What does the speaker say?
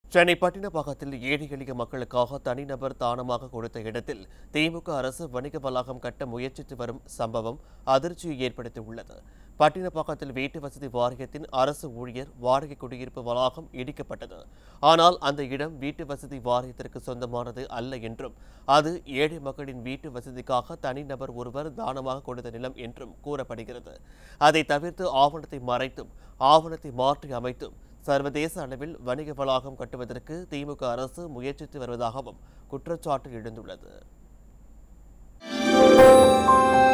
சென்னை பட்டினப்பாக்கத்தில் ஏழை எளிய மக்களுக்காக தனிநபர் தானமாக கொடுத்த இடத்தில் திமுக அரசு வணிக வளாகம் கட்ட முயற்சித்து வரும் சம்பவம் அதிர்ச்சியை ஏற்படுத்தியுள்ளது பட்டினப்பாக்கத்தில் வீட்டு வசதி வாரியத்தின் அரசு ஊழியர் வாடகை குடியிருப்பு வளாகம் இடிக்கப்பட்டது ஆனால் அந்த இடம் வீட்டு வசதி வாரியத்திற்கு சொந்தமானது அல்ல என்றும் அது ஏழை மக்களின் வீட்டு வசதிக்காக தனிநபர் ஒருவர் தானமாக கொடுத்த நிலம் என்றும் கூறப்படுகிறது அதை தவிர்த்து ஆவணத்தை மறைத்தும் ஆவணத்தை மாற்றி அமைத்தும் சர்வதேச அளவில் வணிக வளாகம் கட்டுவதற்கு திமுக அரசு முயற்சித்து வருவதாகவும் குற்றச்சாட்டு எழுந்துள்ளது